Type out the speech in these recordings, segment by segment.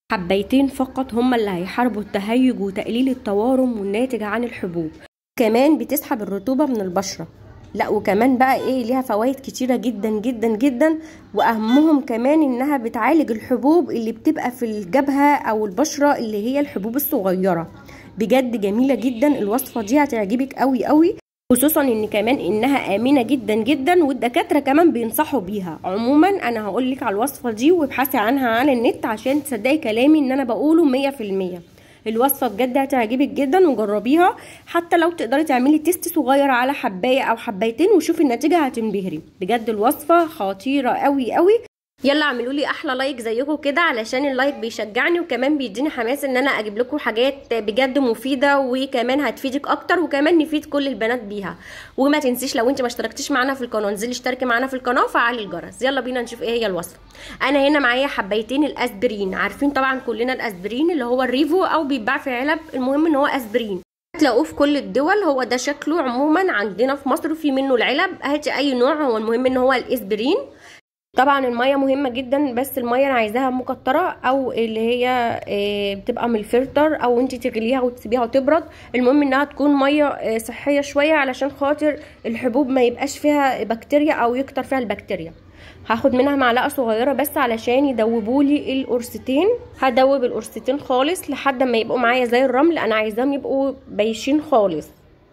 حبيتين فقط هما اللي هيحاربوا التهيج وتقليل التورم والناتج عن الحبوب كمان بتسحب الرطوبة من البشرة لا وكمان بقى ايه ليها فوائد كتيرة جدا جدا جدا واهمهم كمان انها بتعالج الحبوب اللي بتبقى في الجبهة او البشرة اللي هي الحبوب الصغيرة بجد جميلة جدا الوصفة دي هتعجبك قوي قوي خصوصا ان كمان انها امنه جدا جدا والدكاتره كمان بينصحوا بيها عموما انا هقولك على الوصفه دي وابحثي عنها على النت عشان تصدقي كلامي ان انا بقوله مية في المية الوصفه بجد هتعجبك جدا وجربيها حتى لو تقدري تعملي تيست صغير على حبايه او حبايتين وشوفي النتيجه هتنبهري بجد الوصفه خطيره قوي قوي يلا اعملوا لي احلى لايك زيكم كده علشان اللايك بيشجعني وكمان بيديني حماس ان انا اجيب لكم حاجات بجد مفيده وكمان هتفيدك اكتر وكمان نفيد كل البنات بيها وما تنسيش لو انت ما اشتركتيش معانا في القناه انزلي اشتركي معانا في القناه وفعلي الجرس يلا بينا نشوف ايه هي الوصفه انا هنا معايا حبايتين الاسبرين عارفين طبعا كلنا الاسبرين اللي هو الريفو او بيتباع في علب المهم ان هو اسبرين هتلاقوه في كل الدول هو ده شكله عموما عندنا في مصر في منه العلب هاتي اي نوع هو المهم ان هو الاسبرين طبعا الميه مهمه جدا بس الميه انا عايزاها مكتره او اللي هي بتبقى من الفلتر او انت تغليها وتسيبيها وتبرد المهم انها تكون ميه صحيه شويه علشان خاطر الحبوب ما يبقاش فيها بكتيريا او يكتر فيها البكتيريا هاخد منها معلقه صغيره بس علشان يدوبولي القرصتين هدوب القرصتين خالص لحد ما يبقوا معايا زي الرمل انا عايزاهم يبقوا بايشين خالص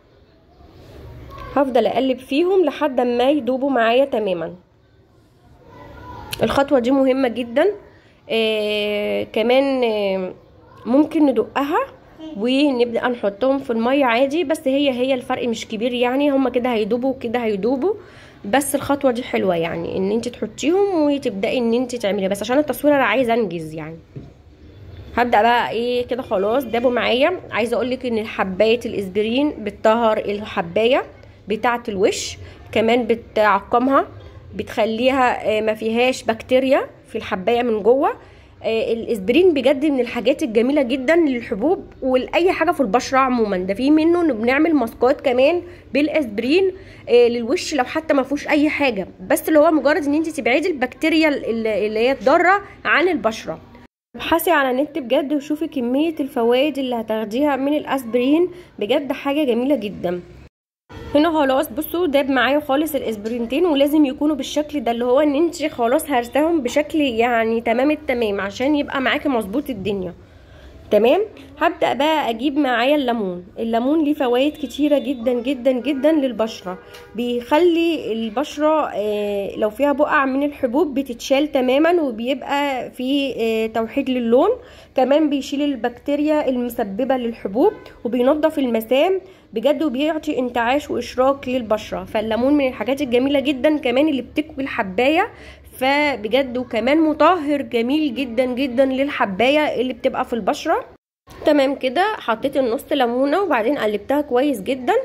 هفضل اقلب فيهم لحد ما يدوبوا معايا تماما الخطوه دي مهمه جدا آه كمان آه ممكن ندقها ونبدا نحطهم في الميه عادي بس هي هي الفرق مش كبير يعني هما كده هيدوبوا وكده هيدوبوا بس الخطوه دي حلوه يعني ان انت تحطيهم وتبداي ان انت تعملي بس عشان التصوير انا عايزه انجز يعني هبدا بقى ايه كده خلاص دابوا معايا عايزه اقولك ان حبايه الاسبرين بتطهر الحبايه بتاعه الوش كمان بتعقمها بتخليها ما فيهاش بكتيريا في الحبايه من جوه الاسبرين بجد من الحاجات الجميله جدا للحبوب ولاي حاجه في البشره عموما ده في منه بنعمل ماسكات كمان بالاسبرين للوش لو حتى ما فيهوش اي حاجه بس اللي هو مجرد ان انت تبعدي البكتيريا اللي هي ضاره عن البشره ابحثي على النت بجد وشوفي كميه الفوائد اللي هتاخديها من الاسبرين بجد حاجه جميله جدا هنا خلاص بصوا داب معايا خالص الاسبرينتين ولازم يكونوا بالشكل ده اللي هو ان انت خلاص هرساهم بشكل يعني تمام التمام عشان يبقى معاكي مظبوط الدنيا تمام هبدا بقى اجيب معايا الليمون الليمون ليه فوائد كتيره جدا جدا جدا للبشره بيخلي البشره آه لو فيها بقع من الحبوب بتتشال تماما وبيبقى في آه توحيد للون كمان بيشيل البكتيريا المسببه للحبوب وبينظف المسام بجد وبيعطي انتعاش واشراق للبشره فالليمون من الحاجات الجميله جدا كمان اللي بتكوي الحبايه فبجد وكمان مطهر جميل جدا جدا للحبايه اللي بتبقى في البشره تمام كده حطيت النص ليمونه وبعدين قلبتها كويس جدا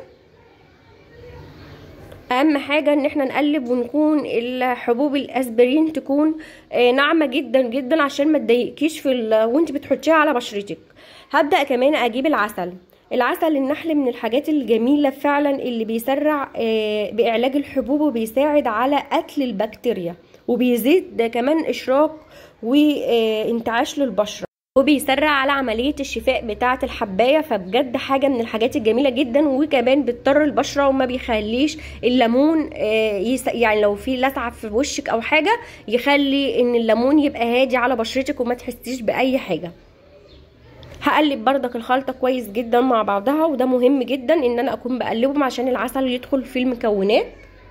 اهم حاجه ان احنا نقلب ونكون الحبوب الاسبرين تكون ناعمه جدا جدا عشان ما تضايقكيش في وانت بتحطيها على بشرتك هبدا كمان اجيب العسل العسل النحل من الحاجات الجميلة فعلا اللي بيسرع بإعلاج الحبوب وبيساعد على قتل البكتيريا وبيزيد كمان إشراق وانتعاش للبشرة وبيسرع على عملية الشفاء بتاعة الحباية فبجد حاجة من الحاجات الجميلة جدا وكمان بتطر البشرة وما بيخليش الليمون يعني لو في لسعة في وشك أو حاجة يخلي إن الليمون يبقى هادي على بشرتك وما تحسيش بأي حاجة هقلب بردك الخلطه كويس جدا مع بعضها وده مهم جدا ان انا اكون بقلبهم عشان العسل يدخل في المكونات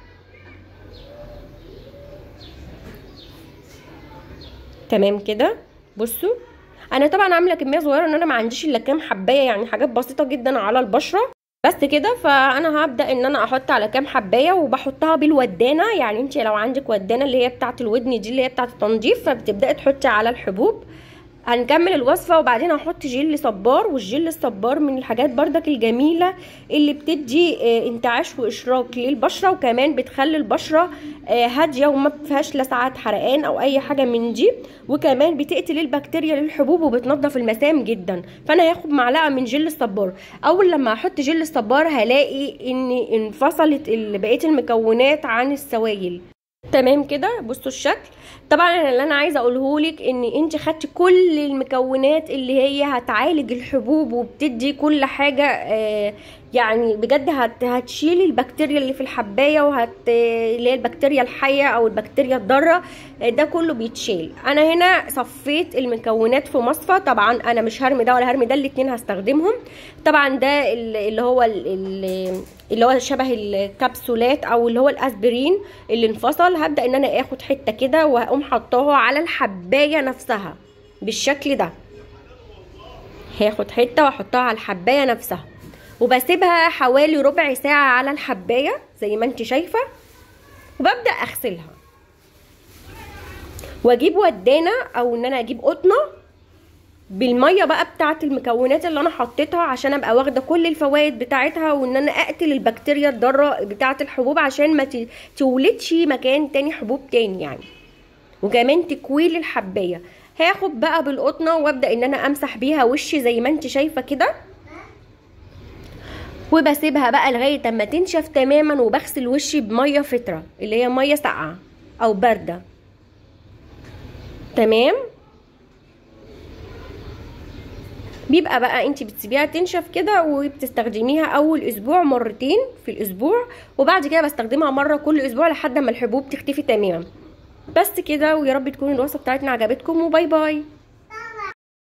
تمام كده بصوا انا طبعا عامله كميه صغيره ان انا ما عنديش الا كام حبايه يعني حاجات بسيطه جدا على البشره بس كده فانا هبدا ان انا احط على كام حبايه وبحطها بالودانه يعني انت لو عندك ودانه اللي هي بتاعه الودن دي اللي هي بتاعه التنظيف فبتبداي تحطي على الحبوب هنكمل الوصفه وبعدين هحط جل صبار والجل الصبار من الحاجات بردك الجميله اللي بتدي انتعاش واشراق للبشره وكمان بتخلي البشره هاديه وما فيهاش لسعات حرقان او اي حاجه من دي وكمان بتقتل البكتيريا للحبوب وبتنظف المسام جدا فانا هاخد معلقه من جل الصبار اول لما احط جل الصبار هلاقي ان انفصلت بقيه المكونات عن السوائل تمام كده بصوا الشكل طبعا اللي انا عايزه اقوله لك ان انت خدتي كل المكونات اللي هي هتعالج الحبوب وبتدي كل حاجه آه يعني بجد هت هتشيل البكتيريا اللي في الحبايه وهت اللي هي البكتيريا الحيه او البكتيريا الضاره آه ده كله بيتشيل انا هنا صفيت المكونات في مصفى طبعا انا مش هرمي ده ولا هرمي ده الاتنين هستخدمهم طبعا ده اللي هو اللي هو شبه الكبسولات او اللي هو الاسبرين اللي انفصل هبدا ان انا اخد حته كده وهقوم حطاها على الحبايه نفسها بالشكل ده هاخد حته واحطها على الحبايه نفسها وبسيبها حوالي ربع ساعه على الحبايه زي ما انت شايفه وببدا اغسلها واجيب ودانه او ان انا اجيب قطنه بالميه بقى بتاعه المكونات اللي انا حطيتها عشان ابقى واخده كل الفوائد بتاعتها وان انا اقتل البكتيريا الضاره بتاعه الحبوب عشان ما تولدش مكان تاني حبوب تاني يعني وكمان تكويل الحبايه هاخد بقى بالقطنه وابدا ان انا امسح بيها وشي زي ما انت شايفه كده وبسيبها بقى لغايه اما تنشف تماما وبغسل وشي بميه فتره اللي هي ميه ساقعه او بارده تمام بيبقى بقى انت بتسيبيها تنشف كده وبتستخدميها اول اسبوع مرتين في الاسبوع وبعد كده بستخدمها مره كل اسبوع لحد ما الحبوب تختفي تماما بس كده ويا رب تكون الوصفه بتاعتنا عجبتكم وباي باي